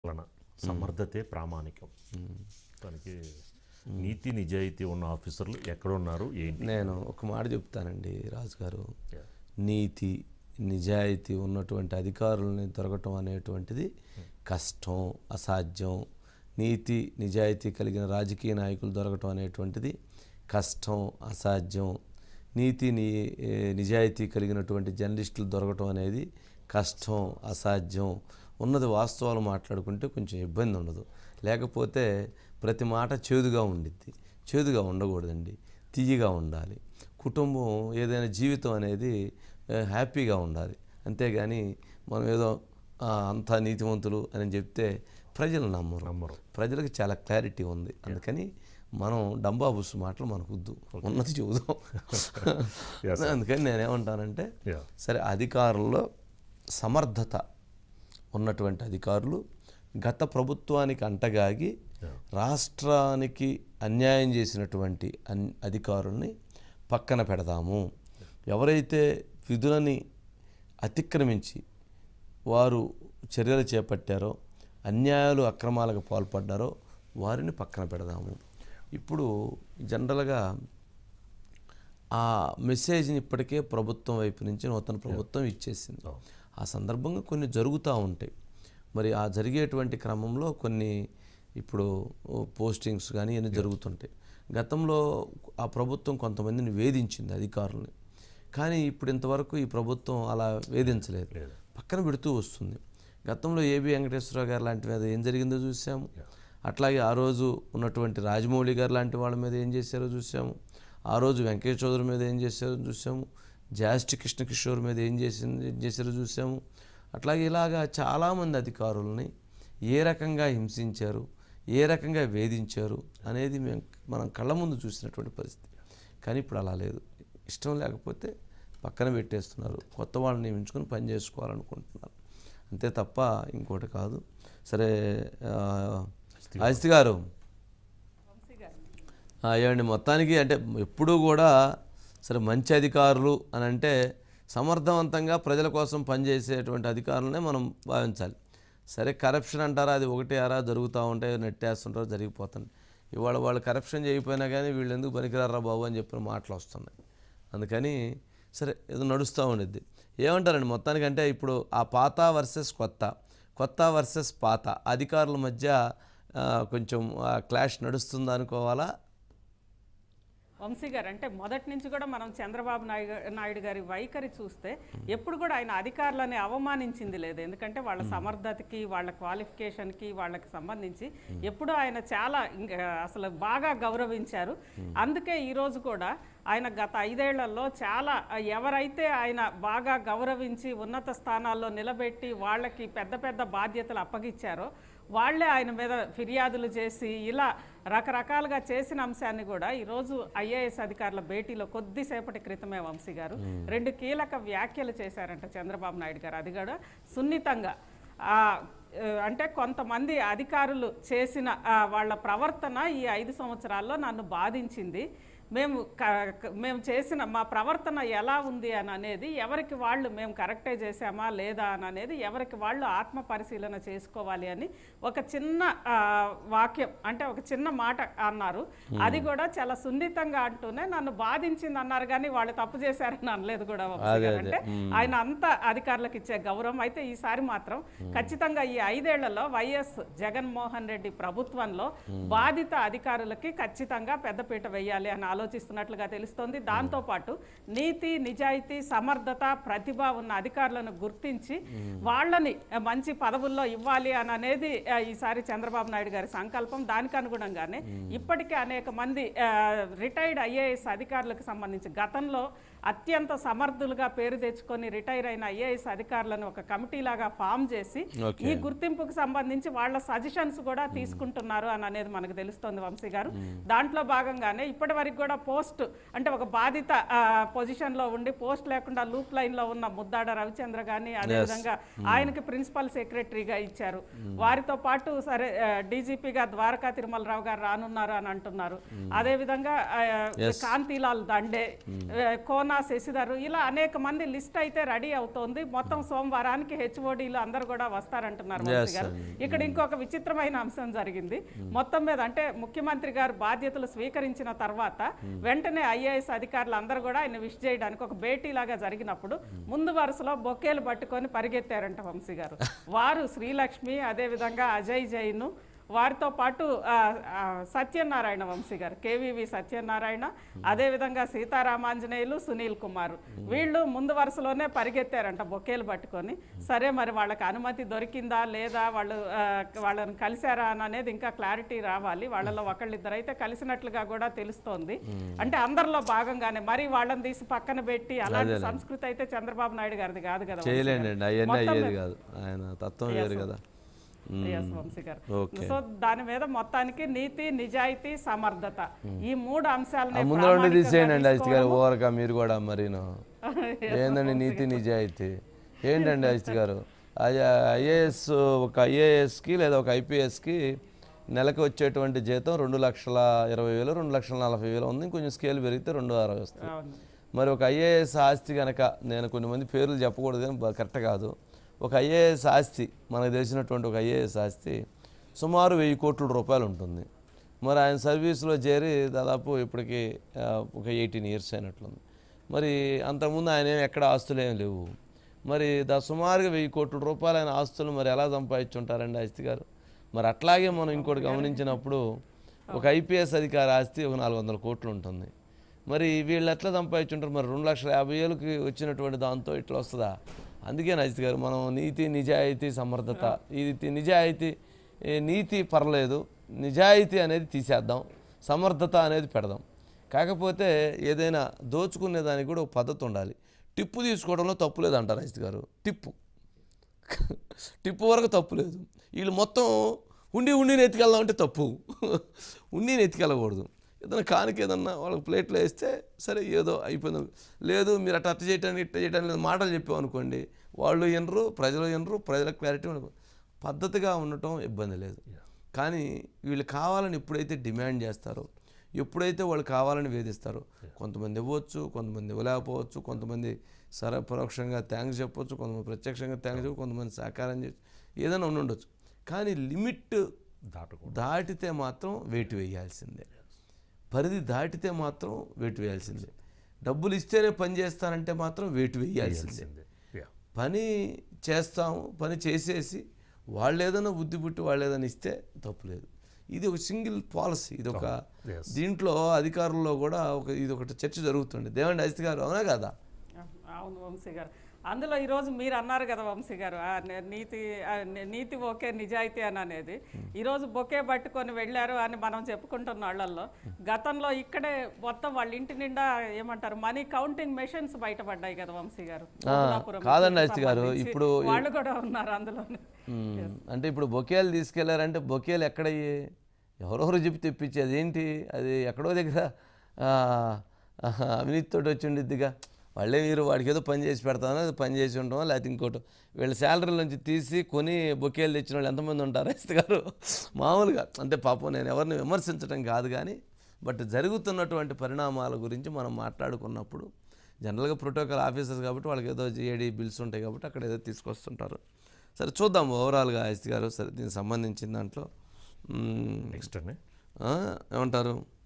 పాలన సమర్థతే ప్రామాణికం దానికి నీతి నిజాయితీ ఉన్న ఆఫీసర్లు ఎక్కడ ఉన్నారు ఏంటి నేను ఒక మాట చెప్తానండి రాజు గారు Yeah. నీతి నిజాయితీ ఉన్నటువంటి అధికారులని దొరకటం అనేటువంటిది కష్టం అసాధ్యం నీతి నిజాయితీ కలిగిన రాజకీయ నాయకులు దొరకటం అనేటువంటిది కష్టం అసాధ్యం నీతి ని ఏ, నిజాయితీ కలిగినటువంటి జర్నలిస్టులు దొరకటం అనేది కష్టం అసాధ్యం ఉన్నది వాస్తవాలు మాట్లాడుకుంటే కొంచెం ఇబ్బంది ఉండదు లేకపోతే ప్రతి మాట చేదుగా ఉండిద్ది చేదుగా ఉండకూడదండి తీయగా ఉండాలి కుటుంబం ఏదైనా జీవితం అనేది ఆ, హ్యాపీగా ఉండాలి అంతేగాని మనం ఏదో ఆ, అంతా నీతివంతులు అని చెప్తే ప్రజలు నమ్మరు నమ్మరు. ప్రజలకు చాలా క్లారిటీ ఉంది అందుకని మనం డంబాబుస్ మాటలు మనకు వద్దు ఉన్నది చూద్దాం Yes, అందుకని నేనేమంటానంటే Yeah. సరే అధికారుల్లో సమర్థత ఉన్నటువంటి అధికారులు గత ప్రభుత్వానికి అంటగాగి Yeah. రాష్ట్రానికి అన్యాయం చేసినటువంటి అన్ అధికారుల్ని పక్కన పెడదాము ఎవరైతే విధులని అతిక్రమించి వారు చర్యలు చేపట్టారో అన్యాయాలు అక్రమాలకు పాల్పడ్డారో వారిని పక్కన పెడదాము ఇప్పుడు జనరల్గా ఆ మెసేజ్ని ఇప్పటికే ప్రభుత్వం వైపు నుంచి నూతన ప్రభుత్వం ఇచ్చేసింది ఆ సందర్భంగా కొన్ని జరుగుతూ ఉంటాయి మరి ఆ జరిగేటువంటి క్రమంలో కొన్ని ఇప్పుడు పోస్టింగ్స్ కానీ ఇవన్నీ జరుగుతుంటాయి గతంలో ఆ ప్రభుత్వం కొంతమందిని వేధించింది అధికారులని కానీ ఇప్పుడు ఇంతవరకు ఈ ప్రభుత్వం అలా వేధించలేదు లేదు. పక్కన పెడుతూ వస్తుంది గతంలో ఏబి వెంకటేశ్వరరావు గారు లాంటి మీద ఏం జరిగిందో చూసాము అట్లాగే ఆ రోజు ఉన్నటువంటి రాజమౌళి గారు లాంటి వాళ్ళ మీద ఏం చేశారో చూసాము ఆ రోజు వెంకయ్య చౌదరి మీద ఏం చేశారో చూసాము జాస్టి కృష్ణ కిషోర్ మీద ఏం చేసింది ఏం చేశారో చూసాము అట్లాగే ఇలాగా చాలామంది అధికారుల్ని ఏ రకంగా హింసించారు ఏ రకంగా వేధించారు అనేది మేము మనం కళ్ళ ముందు చూసినటువంటి పరిస్థితి కానీ ఇప్పుడు అలా లేదు ఇష్టం లేకపోతే పక్కన పెట్టేస్తున్నారు కొత్త వాళ్ళని నియమించుకొని పని చేసుకోవాలనుకుంటున్నారు అంతే తప్ప ఇంకోటి కాదు సరే అజిత్ గారు ఆ, ఏమండి మొత్తానికి అంటే ఎప్పుడూ కూడా సరే మంచి అధికారులు అని అంటే సమర్థవంతంగా ప్రజల కోసం పనిచేసేటువంటి అధికారులనే మనం భావించాలి సరే కరప్షన్ అంటారా అది ఒకటి అరా జరుగుతూ ఉంటాయి నెట్టేస్తుంటారు జరిగిపోతుంది ఇవాళ వాళ్ళు కరప్షన్ చేయకపోయినా కానీ వీళ్ళు ఎందుకు పనికిరారా బాబు అని చెప్పిన మాటలు వస్తున్నాయి అందుకని సరే ఏదో నడుస్తూ ఉండిద్ది ఏమంటారండి మొత్తానికంటే ఇప్పుడు ఆ పాత వర్సెస్ కొత్త కొత్త వర్సెస్ పాత అధికారుల మధ్య ఆ, కొంచెం క్లాష్ నడుస్తుందా అనుకోవాలా వంశీ గారు అంటే మొదటి నుంచి కూడా మనం చంద్రబాబు నాయుడు నాయుడు గారి వైఖరి చూస్తే ఎప్పుడు కూడా ఆయన అధికారులని అవమానించింది లేదు ఎందుకంటే వాళ్ళ సమర్థతకి వాళ్ళ క్వాలిఫికేషన్కి వాళ్ళకి సంబంధించి ఎప్పుడూ ఆయన చాలా ఇంకా అసలు బాగా గౌరవించారు అందుకే ఈరోజు కూడా ఆయన గత ఐదేళ్లలో చాలా ఎవరైతే ఆయన బాగా గౌరవించి ఉన్నత స్థానాల్లో నిలబెట్టి వాళ్ళకి పెద్ద పెద్ద బాధ్యతలు అప్పగిచ్చారో వాళ్ళే ఆయన మీద ఫిర్యాదులు చేసి ఇలా రకరకాలుగా చేసిన అంశాన్ని కూడా ఈరోజు ఐఏఎస్ అధికారుల భేటీలో కొద్దిసేపటి క్రితమే వంశీ గారు రెండు కీలక వ్యాఖ్యలు చేశారంట చంద్రబాబు నాయుడు గారు అది కూడా సున్నితంగా ఆ, ఆ, అంటే కొంతమంది అధికారులు చేసిన ఆ, వాళ్ళ ప్రవర్తన ఈ ఐదు సంవత్సరాల్లో నన్ను బాధించింది మేము క- క- మేము చేసిన మా ప్రవర్తన ఎలా ఉంది అని అనేది ఎవరికి వాళ్ళు మేము కరెక్టే చేసామా లేదా అని అనేది ఎవరికి వాళ్ళు ఆత్మ పరిశీలన చేసుకోవాలి అని ఒక చిన్న ఆ, వాక్యం అంటే ఒక చిన్న మాట అన్నారు అది కూడా చాలా సున్నితంగా అంటూనే నన్ను బాధించింది అన్నారు కానీ వాళ్ళు తప్పు చేశారని అనలేదు కూడా వంశీ గారు. అంటే ఆయన అంత అధికారులకు ఇచ్చే గౌరవం అయితే ఈసారి మాత్రం ఖచ్చితంగా ఈ ఐదేళ్లలో వైఎస్ జగన్మోహన్ రెడ్డి ప్రభుత్వంలో బాధిత అధికారులకి ఖచ్చితంగా పెద్దపీట వేయాలి అని ఆలోచిస్తున్నట్లుగా తెలుస్తోంది దాంతోపాటు నీతి నిజాయితీ సమర్థత ప్రతిభ ఉన్న అధికారులను గుర్తించి వాళ్ళని ఆ, మంచి పదవుల్లో ఇవ్వాలి అని అనేది ఆ, ఈసారి చంద్రబాబు నాయుడు గారి సంకల్పం దానికి అనుగుణంగానే ఇప్పటికే అనేక మంది రిటైర్డ్ ఐఏఎస్ అధికారులకు సంబంధించి గతంలో అత్యంత సమర్థులుగా పేరు తెచ్చుకొని రిటైర్ అయిన ఐఏఎస్ అధికారులను ఒక కమిటీ లాగా ఫామ్ చేసి Okay. ఈ గుర్తింపుకు సంబంధించి వాళ్ళ సజెషన్స్ కూడా తీసుకుంటున్నారు అని అనేది మనకు తెలుస్తోంది వంశీ గారు దాంట్లో భాగంగానే ఇప్పటి వరకు కూడా పోస్ట్ అంటే ఒక బాధిత పొజిషన్ లో ఉండి పోస్ట్ లేకుండా లూప్ లైన్ లో ఉన్న ముద్దాడ రవిచంద్ర గాని అదేవిధంగా ఆయనకి ప్రిన్సిపల్ సెక్రటరీగా ఇచ్చారు వారితో పాటు సరే డీజీపీగా ద్వారకా తిరుమలరావు గారు రానున్నారు అని అంటున్నారు అదేవిధంగా ఆ, కాంతిలాల్ దండే ఆ, కోన పూర్ణ శశిధర్ ఇలా అనేక మంది లిస్ట్ అయితే రెడీ అవుతోంది మొత్తం సోమవారానికి హెచ్ఓడీలు అందరూ కూడా వస్తారంటున్నారు వంశీ గారు ఇక్కడ ఇంకొక విచిత్రమైన అంశం జరిగింది మొత్తం మీద అంటే ముఖ్యమంత్రి గారు బాధ్యతలు స్వీకరించిన తర్వాత వెంటనే ఐఏఎస్ అధికారులు అందరూ కూడా ఆయన విష్ చేయడానికి ఒక భేటీ లాగా జరిగినప్పుడు ముందు వరుసలో బొకేలు పట్టుకొని పరిగెత్తారంట వంశీ గారు వారు శ్రీలక్ష్మి అదేవిధంగా అజయ్ జైన్ వారితో పాటు ఆ, ఆ, సత్యనారాయణ వంశీ గారు కేవీవి సత్యనారాయణ అదేవిధంగా సీతారామాంజనేయులు సునీల్ కుమార్ వీళ్ళు ముందు వరుసలోనే పరిగెత్తారంట బొకేలు పట్టుకొని సరే మరి వాళ్ళకి అనుమతి దొరికిందా లేదా వాళ్ళు ఆ, వాళ్ళని కలిశారా అని అనేది ఇంకా క్లారిటీ రావాలి వాళ్ళలో ఒకళ్ళిద్దరు అయితే కలిసినట్లుగా కూడా తెలుస్తోంది అంటే అందరిలో భాగంగానే మరి వాళ్ళని తీసి పక్కన పెట్టి అలాంటి సంస్కృతి అయితే చంద్రబాబు నాయుడు గారిది కాదు కదా వంశీ గారు. చేయలేండి అవన్నీ అయ్యేది కాదు ఆయన తత్వం వేరు కదా Yes, వంశీ గారు ఓకే. సో దాని మీద మొత్తానికి నీతి నిజాయితీ సమర్థత ఈ మూడు అంశాలని ఆ ముందు రెండు తీసేయండి అండి అజిత్ గారు ఓవరక మీరు కూడా మరీను ఏందండి నీతి నిజాయితీ ఏంటండి అజిత్ గారు ఐఏఎస్ ఒక ఐఏఎస్కి లేదా ఒక ఐపీఎస్కి నెలకు వచ్చేటువంటి జీతం రెండు లక్షల ఇరవై వేలు రెండు లక్షల నలభై వేలు ఉంది ఇంకొంచెం స్కేల్ పెరిగితే రెండు అరవై వస్తుంది అవును. మరి ఒక ఐఏఎస్ ఆస్తి కనుక నేను కొన్ని మంది పేర్లు చెప్పకూడదు కానీ బ- కరెక్ట్ కాదు ఒక ఐఏఎస్ ఆస్తి మనకు తెలిసినటువంటి ఒక ఐఏఎస్ ఆస్తి సుమారు వెయ్యి కోట్ల రూపాయలు ఉంటుంది మరి ఆయన సర్వీస్లో చేరి దాదాపు ఇప్పటికి ఆ, ఒక ఎయిటీన్ ఇయర్స్ అయినట్లుంది మరి అంతకుముందు ఆయన ఏం ఎక్కడ ఆస్తులు ఏం లేవు మరి దా సుమారుగా వెయ్యి కోట్ల రూపాయలు ఆయన ఆస్తులు మరి ఎలా సంపాదించుంటారండి ఆస్తి గారు మరి అట్లాగే మనం ఇంకోటి గమనించినప్పుడు ఒక ఐపీఎస్ అధికారి ఆస్తి ఒక నాలుగు వందల కోట్లు ఉంటుంది మరి వీళ్ళు ఎట్లా సంపాదించుంటారు మరి రెండు లక్షల యాభై ఏళ్ళకి వచ్చినటువంటి దాంతో ఇట్లా వస్తుందా అందుకే నజిత్ గారు మనం నీతి నిజాయితీ సమర్థత ఇది నిజాయితీ ఏ నీతి పర్లేదు నిజాయితీ అనేది తీసేద్దాం సమర్థత అనేది పెడదాం కాకపోతే ఏదైనా దోచుకునే దానికి కూడా ఒక పద్ధతి ఉండాలి టిప్పు తీసుకోవడంలో తప్పు లేదు అంటారు నజిత్ గారు టిప్పు టిప్పు వరకు తప్పు లేదు వీళ్ళు మొత్తం ఉండి ఉండిని ఎత్తుకెళ్దాం అంటే తప్పు ఉండిని ఎత్తుకెళ్ళకూడదు ఏదైనా కానుక ఏదన్నా వాళ్ళకి ప్లేట్లో వేస్తే సరే ఏదో అయిపోయింది లేదు మీరు అట్ట అట్ట చేయడానికి ఇట్ట చేయడానికి లేదు మాటలు చెప్పామనుకోండి వాళ్ళు వినరు ప్రజలు వినరు ప్రజలకు క్లారిటీ ఉండదు పద్ధతిగా ఉండటం ఇబ్బంది లేదు కానీ వీళ్ళు కావాలని ఎప్పుడైతే డిమాండ్ చేస్తారో ఎప్పుడైతే వాళ్ళు కావాలని వేధిస్తారో కొంతమంది ఇవ్వచ్చు కొంతమంది ఇవ్వలేకపోవచ్చు కొంతమంది సర పరోక్షంగా థ్యాంక్స్ చెప్పొచ్చు కొంతమంది ప్రత్యక్షంగా థ్యాంక్స్ చెప్పు కొంతమంది సహకారం చేయొచ్చు ఏదైనా ఉండి ఉండొచ్చు కానీ లిమిట్ దాటకూడదు దాటితే మాత్రం వేటు వేయాల్సిందే పరిధి దాటితే మాత్రం వేటు వేయాల్సిందే డబ్బులు ఇస్తేనే పని చేస్తానంటే మాత్రం వేటు వేయాల్సిందే యా పని చేస్తాము పని చేసేసి వాళ్ళు ఏదైనా బుద్ధి పుట్టి వాళ్ళు ఏదైనా ఇస్తే తప్పులేదు ఇది ఒక సింగిల్ పాలసీ ఇది ఒక Yes. దీంట్లో అధికారుల్లో కూడా ఒక ఇది ఒకటి చర్చ జరుగుతుంది దేవండి అజిత్ గారు అవునా కదా అవును వంశీ గారు అందులో ఈరోజు మీరు అన్నారు కదా వంశీ గారు ఆ ని- నీతి ఆ ని- నీతి ఓకే నిజాయితీ అని అనేది ఈరోజు బొకే పట్టుకొని వెళ్ళారు అని మనం చెప్పుకుంటున్న వాళ్ళల్లో గతంలో ఇక్కడే మొత్తం వాళ్ళ ఇంటి నిండా ఏమంటారు మనీ కౌంటింగ్ మెషిన్స్ బయటపడ్డాయి కదా వంశీ గారు ఓబులాపురం కాదండి కి అజిత్ గారు, సంబంధించి ఇప్పుడు- వాళ్ళు కూడా ఉన్నారు అందులో మ్మ్. అంటే ఇప్పుడు బొకేలు తీసుకెళ్లారంటే బొకేలు ఎక్కడయ్యి ఎవరెవరు చెప్పి తెప్పించేది ఏంటి అది ఎక్కడో దగ్గర ఆ, ఆహా, అవినీతితో వచ్చి ఉండిద్దిగా వాళ్ళే మీరు వాడికి ఏదో పని చేసి పెడతామో అది పని చేసి ఉంటామో లేకపోతే ఇంకోటి వీళ్ళ శాలరీ నుంచి తీసి కొని బొకేలు తెచ్చిన వాళ్ళు ఎంతమంది ఉంటారు రైతు గారు మామూలుగా అంటే పాపం నేను ఎవరిని విమర్శించడం కాదు కానీ బట్ జరుగుతున్నటువంటి పరిణామాల గురించి మనం మాట్లాడుకున్నప్పుడు జనరల్గా ప్రోటోకాల్ ఆఫీసర్స్ కాబట్టి వాళ్ళకి ఏదో జిఏడి బిల్స్ ఉంటాయి కాబట్టి అక్కడ ఏదో తీసుకొస్తుంటారు సరే చూద్దాం ఓవరాల్గా ఆస్తి గారు సరే దీనికి సంబంధించిన దాంట్లో మ్మ్, నెక్స్ట్ అండి ఆ, ఏమంటారు